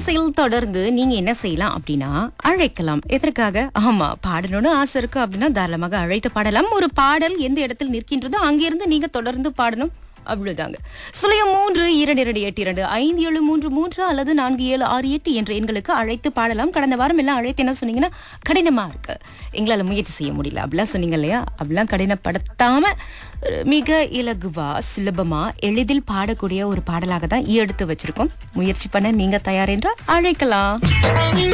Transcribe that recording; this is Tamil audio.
இசையில் தொடர்ந்து நீங்க என்ன செய்யலாம் அப்படின்னா அழைக்கலாம் எதற்காக ஆமா பாடணும்னு ஆசை இருக்கு அப்படின்னா தாராளமாக அழைத்து பாடலாம் ஒரு பாடல் எந்த இடத்தில் நிற்கின்றதோ அங்கிருந்து நீங்க தொடர்ந்து பாடணும் அவ்வளவுதாங்க சுழியம் மூன்று இரண்டு இரண்டு எட்டு இரண்டு ஐந்து ஏழு மூன்று மூன்று அல்லது நான்கு ஏழு ஆறு எட்டு என்ற எண்களுக்கு அழைத்து பாடலாம் கடந்த வாரம் எல்லாம் அழைத்து என்ன சொன்னீங்கன்னா கடினமா இருக்கு எங்களால முயற்சி செய்ய முடியல அப்படிலாம் சொன்னீங்க இல்லையா அப்படிலாம் கடினப்படுத்தாம அஹ், மிக இலகுவா சுலபமா எளிதில் பாடக்கூடிய ஒரு பாடலாக தான் எடுத்து வச்சிருக்கோம் முயற்சி பண்ண நீங்க தயார் என்றால் அழைக்கலாம்